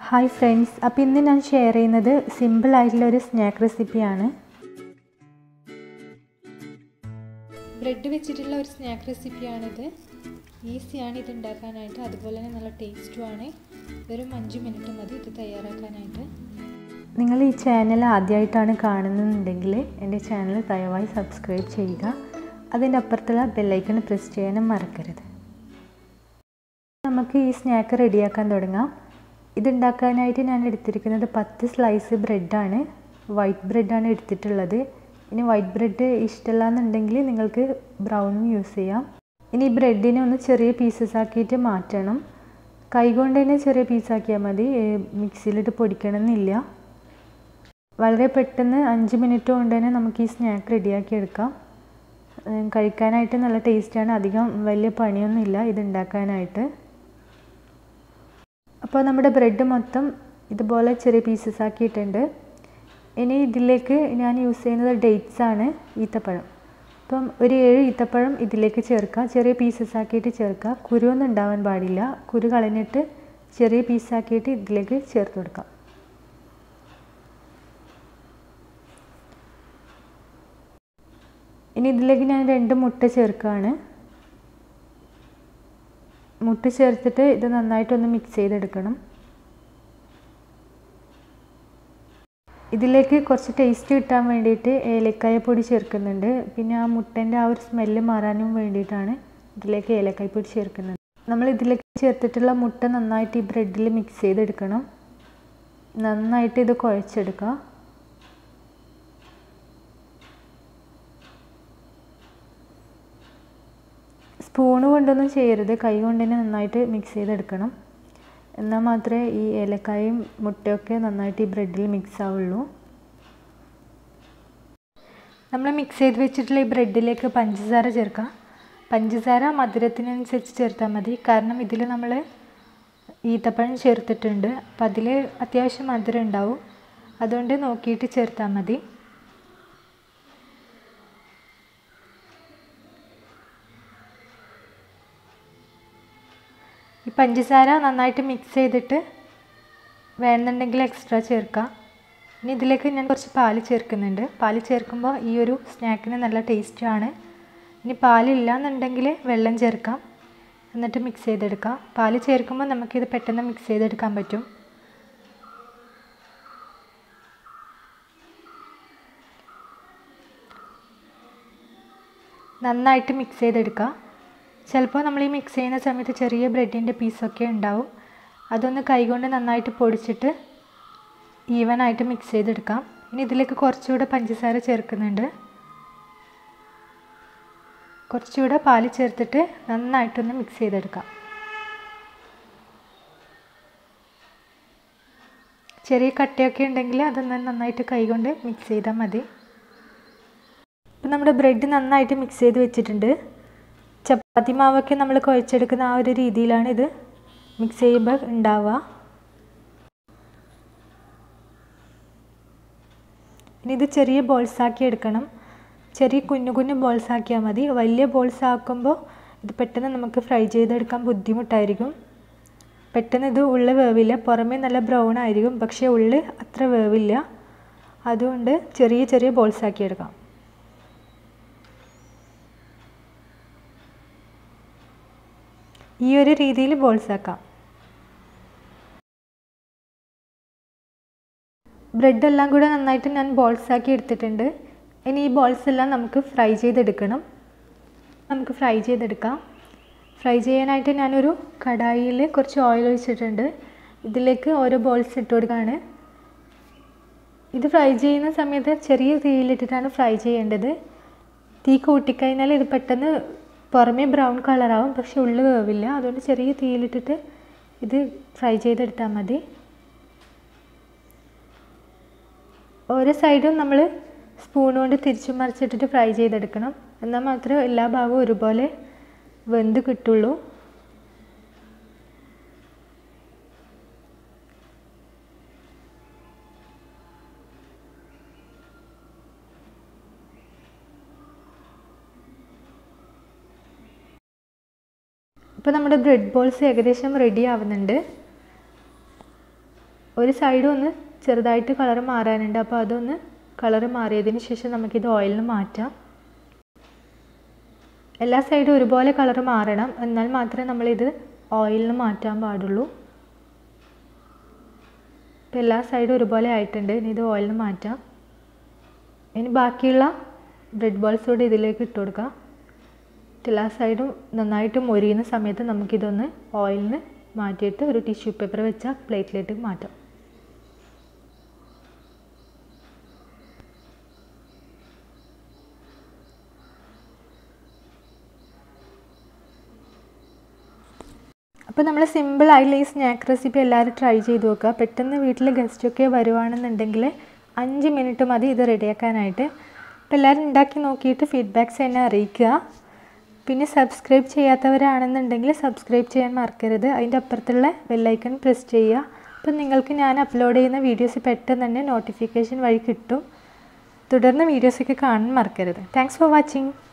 hi friends അപ്പോൾ ഇന്ന് ഞാൻ ഷെയർ ചെയ്യുന്നത് സിമ്പിൾ ആയിട്ടുള്ള ഒരു സ്നാക്ക് റെസിപ്പിയാണ് ബ്രെഡ് വെച്ചിട്ടുള്ള ഒരു സ്നാക്ക് റെസിപ്പിയാണിത് ഈസിയാണ് ഇത് ഉണ്ടാക്കാനായിട്ട് അതുപോലെ തന്നെ നല്ല ടേസ്റ്റുമാണ് വെറും അഞ്ച് മിനിറ്റ് മതി ഇത് തയ്യാറാക്കാനായിട്ട് നിങ്ങൾ ഈ ചാനൽ ആദ്യമായിട്ടാണ് കാണുന്നുണ്ടെങ്കിൽ എൻ്റെ ചാനൽ ദയവായി സബ്സ്ക്രൈബ് ചെയ്യുക അതിൻ്റെ അപ്പുറത്തുള്ള ബെല്ലൈക്കൺ പ്രസ് ചെയ്യാനും മറക്കരുത് നമുക്ക് ഈ സ്നാക്ക് റെഡിയാക്കാൻ തുടങ്ങാം ഇതുണ്ടാക്കാനായിട്ട് ഞാൻ എടുത്തിരിക്കുന്നത് പത്ത് സ്ലൈസ് ബ്രെഡാണ് വൈറ്റ് ബ്രെഡാണ് എടുത്തിട്ടുള്ളത് ഇനി വൈറ്റ് ബ്രെഡ് ഇഷ്ടമല്ല എന്നുണ്ടെങ്കിൽ നിങ്ങൾക്ക് ബ്രൗണും യൂസ് ചെയ്യാം ഇനി ഈ ബ്രെഡിനെ ഒന്ന് ചെറിയ പീസസ് ആക്കിയിട്ട് മാറ്റണം കൈകൊണ്ട് തന്നെ ചെറിയ പീസാക്കിയാൽ മതി മിക്സിയിലിട്ട് പൊടിക്കണമെന്നില്ല വളരെ പെട്ടെന്ന് അഞ്ച് മിനിറ്റ് കൊണ്ട് തന്നെ നമുക്ക് ഈ സ്നാക്ക് റെഡിയാക്കി എടുക്കാം കഴിക്കാനായിട്ട് നല്ല ടേസ്റ്റാണ് അധികം വലിയ പണിയൊന്നുമില്ല ഇത് ഉണ്ടാക്കാനായിട്ട് അപ്പോൾ നമ്മുടെ ബ്രെഡ് മൊത്തം ഇതുപോലെ ചെറിയ പീസസ് ആക്കിയിട്ടുണ്ട് ഇനി ഇതിലേക്ക് ഞാൻ യൂസ് ചെയ്യുന്നത് ഡേറ്റ്സ് ആണ് ഈത്തപ്പഴം അപ്പം ഒരു ഏഴ് ഈത്തപ്പഴം ഇതിലേക്ക് ചേർക്കുക ചെറിയ പീസസ് ആക്കിയിട്ട് ചേർക്കുക കുരുവൊന്നും ഉണ്ടാവാൻ പാടില്ല കുരു കളഞ്ഞിട്ട് ചെറിയ പീസാക്കിയിട്ട് ഇതിലേക്ക് ചേർത്ത് കൊടുക്കാം ഇനി ഇതിലേക്ക് ഞാൻ രണ്ട് മുട്ട ചേർക്കുകയാണ് മുട്ട ചേർത്തിട്ട് ഇത് നന്നായിട്ടൊന്ന് മിക്സ് ചെയ്തെടുക്കണം ഇതിലേക്ക് കുറച്ച് ടേസ്റ്റ് കിട്ടാൻ വേണ്ടിയിട്ട് ഏലക്കായ പൊടി ചേർക്കുന്നുണ്ട് പിന്നെ ആ മുട്ടൻ്റെ ആ ഒരു സ്മെല്ല് മാറാനും വേണ്ടിയിട്ടാണ് ഇതിലേക്ക് ഏലക്കായ പൊടി ചേർക്കുന്നത് നമ്മൾ ഇതിലേക്ക് ചേർത്തിട്ടുള്ള മുട്ട നന്നായിട്ട് ഈ ബ്രെഡിൽ മിക്സ് ചെയ്തെടുക്കണം നന്നായിട്ട് ഇത് കുഴച്ചെടുക്കുക സ്പൂണ് കൊണ്ടൊന്നും ചെയ്യരുത് കൈ കൊണ്ട് തന്നെ നന്നായിട്ട് മിക്സ് ചെയ്തെടുക്കണം എന്നാൽ മാത്രമേ ഈ ഏലക്കായും മുട്ടയൊക്കെ നന്നായിട്ട് ഈ ബ്രെഡിൽ മിക്സ് ആവുള്ളൂ നമ്മൾ മിക്സ് ചെയ്ത് വെച്ചിട്ടുള്ള ഈ ബ്രെഡിലേക്ക് പഞ്ചസാര ചേർക്കാം പഞ്ചസാര മധുരത്തിനനുസരിച്ച് ചേർത്താൽ മതി കാരണം ഇതിൽ നമ്മൾ ഈത്തപ്പഴം ചേർത്തിട്ടുണ്ട് അപ്പം അതിൽ അത്യാവശ്യം മധുരം ഉണ്ടാവും അതുകൊണ്ട് നോക്കിയിട്ട് ചേർത്താൽ മതി ഈ പഞ്ചസാര നന്നായിട്ട് മിക്സ് ചെയ്തിട്ട് വേണമെന്നുണ്ടെങ്കിൽ എക്സ്ട്രാ ചേർക്കാം ഇനി ഇതിലേക്ക് ഞാൻ കുറച്ച് പാല് ചേർക്കുന്നുണ്ട് പാല് ചേർക്കുമ്പോൾ ഈ ഒരു സ്നാക്കിന് നല്ല ടേസ്റ്റാണ് ഇനി പാലില്ല എന്നുണ്ടെങ്കിൽ വെള്ളം ചേർക്കാം എന്നിട്ട് മിക്സ് ചെയ്തെടുക്കാം പാല് ചേർക്കുമ്പോൾ നമുക്കിത് പെട്ടെന്ന് മിക്സ് ചെയ്തെടുക്കാൻ പറ്റും നന്നായിട്ട് മിക്സ് ചെയ്തെടുക്കാം ചിലപ്പോൾ നമ്മൾ ഈ മിക്സ് ചെയ്യുന്ന സമയത്ത് ചെറിയ ബ്രെഡിൻ്റെ പീസൊക്കെ ഉണ്ടാവും അതൊന്ന് കൈകൊണ്ട് നന്നായിട്ട് പൊടിച്ചിട്ട് ഈവനായിട്ട് മിക്സ് ചെയ്തെടുക്കാം ഇനി ഇതിലേക്ക് കുറച്ചുകൂടെ പഞ്ചസാര ചേർക്കുന്നുണ്ട് കുറച്ചുകൂടെ പാല് ചേർത്തിട്ട് നന്നായിട്ടൊന്ന് മിക്സ് ചെയ്തെടുക്കാം ചെറിയ കട്ടയൊക്കെ ഉണ്ടെങ്കിൽ അതൊന്ന് നന്നായിട്ട് കൈകൊണ്ട് മിക്സ് ചെയ്താൽ മതി ഇപ്പം നമ്മുടെ ബ്രെഡ് നന്നായിട്ട് മിക്സ് ചെയ്ത് വെച്ചിട്ടുണ്ട് ചപ്പാത്തി മാവൊക്കെ നമ്മൾ കുഴച്ചെടുക്കുന്ന ആ ഒരു രീതിയിലാണ് ഇത് മിക്സ് ചെയ്യുമ്പോൾ ഉണ്ടാവുക ഇനി ഇത് ചെറിയ ബോൾസ് ആക്കി എടുക്കണം ചെറിയ കുഞ്ഞു കുഞ്ഞു ബോൾസ് ആക്കിയാൽ മതി വലിയ ബോൾസ് ആക്കുമ്പോൾ ഇത് പെട്ടെന്ന് നമുക്ക് ഫ്രൈ ചെയ്തെടുക്കാൻ ബുദ്ധിമുട്ടായിരിക്കും പെട്ടെന്ന് ഇത് ഉള്ളിൽ വേവില്ല പുറമേ നല്ല ബ്രൗൺ ആയിരിക്കും പക്ഷേ ഉള്ളിൽ അത്ര വേവില്ല അതുകൊണ്ട് ചെറിയ ചെറിയ ബോൾസ് ആക്കി എടുക്കാം ഈ ഒരു രീതിയിൽ ബോൾസ് ആക്കാം ബ്രെഡ് എല്ലാം കൂടെ നന്നായിട്ട് ഞാൻ ബോൾസ് ആക്കി എടുത്തിട്ടുണ്ട് ഇനി ഈ ബോൾസ് എല്ലാം നമുക്ക് ഫ്രൈ ചെയ്തെടുക്കണം നമുക്ക് ഫ്രൈ ചെയ്തെടുക്കാം ഫ്രൈ ചെയ്യാനായിട്ട് ഞാനൊരു കടായിയിൽ കുറച്ച് ഓയിൽ ഒഴിച്ചിട്ടുണ്ട് ഇതിലേക്ക് ഓരോ ബോൾസ് ഇട്ട് കൊടുക്കുകയാണ് ഇത് ഫ്രൈ ചെയ്യുന്ന സമയത്ത് ചെറിയ തീയിലിട്ടിട്ടാണ് ഫ്രൈ ചെയ്യേണ്ടത് തീ കൂട്ടിക്കഴിഞ്ഞാൽ ഇത് പെട്ടെന്ന് പുറമേ ബ്രൗൺ കളറാവും പക്ഷെ ഉള്ളിൽ വേവില്ല അതുകൊണ്ട് ചെറിയ തീയിലിട്ടിട്ട് ഇത് ഫ്രൈ ചെയ്തെടുത്താൽ മതി ഓരോ സൈഡും നമ്മൾ സ്പൂൺ കൊണ്ട് തിരിച്ചു മറിച്ചിട്ടിട്ട് ഫ്രൈ ചെയ്തെടുക്കണം എന്നാൽ മാത്രമേ എല്ലാ ഭാഗവും ഒരുപോലെ വെന്ത് കിട്ടുള്ളൂ ഇപ്പോൾ നമ്മുടെ ബ്രെഡ് ബോൾസ് ഏകദേശം റെഡി ആവുന്നുണ്ട് ഒരു സൈഡ് ഒന്ന് ചെറുതായിട്ട് കളർ മാറാനുണ്ട് അപ്പോൾ അതൊന്ന് കളർ മാറിയതിന് ശേഷം നമുക്കിത് ഓയിലിൽ മാറ്റാം എല്ലാ സൈഡും ഒരുപോലെ കളർ മാറണം എന്നാൽ മാത്രമേ നമ്മളിത് ഓയിലിൽ മാറ്റാൻ പാടുള്ളൂ ഇപ്പോൾ എല്ലാ സൈഡും ഒരുപോലെ ആയിട്ടുണ്ട് ഇനി ഇത് ഓയിലിൽ മാറ്റാം ഇനി ബാക്കിയുള്ള ബ്രെഡ് ബോൾസ് കൂടി ഇതിലേക്ക് ഇട്ട് കൊടുക്കാം എല്ലാ സൈഡും നന്നായിട്ട് മൊരിയുന്ന സമയത്ത് നമുക്കിതൊന്ന് ഓയിലിന് മാറ്റിയിട്ട് ഒരു ടിഷ്യൂ പേപ്പർ വെച്ച പ്ലേറ്റിലേക്ക് മാറ്റാം അപ്പോൾ നമ്മൾ സിമ്പിളായിട്ടുള്ള ഈ സ്നാക്ക് റെസിപ്പി എല്ലാവരും ട്രൈ ചെയ്ത് നോക്കുക പെട്ടെന്ന് വീട്ടിൽ ഗസ്റ്റൊക്കെ വരുവാണെന്നുണ്ടെങ്കിൽ അഞ്ച് മിനിറ്റ് മതി ഇത് റെഡിയാക്കാനായിട്ട് അപ്പോൾ എല്ലാവരും ഉണ്ടാക്കി നോക്കിയിട്ട് ഫീഡ്ബാക്ക്സ് എന്നെ അറിയിക്കുക പിന്നെ സബ്സ്ക്രൈബ് ചെയ്യാത്തവരാണെന്നുണ്ടെങ്കിൽ സബ്സ്ക്രൈബ് ചെയ്യാൻ മറക്കരുത് അതിൻ്റെ അപ്പുറത്തുള്ള ബെല്ലൈക്കൺ പ്രസ് ചെയ്യുക അപ്പം നിങ്ങൾക്ക് ഞാൻ അപ്ലോഡ് ചെയ്യുന്ന വീഡിയോസ് പെട്ടെന്ന് തന്നെ നോട്ടിഫിക്കേഷൻ വഴി കിട്ടും തുടർന്ന് വീഡിയോസൊക്കെ കാണാൻ മറക്കരുത് താങ്ക്സ് ഫോർ വാച്ചിങ്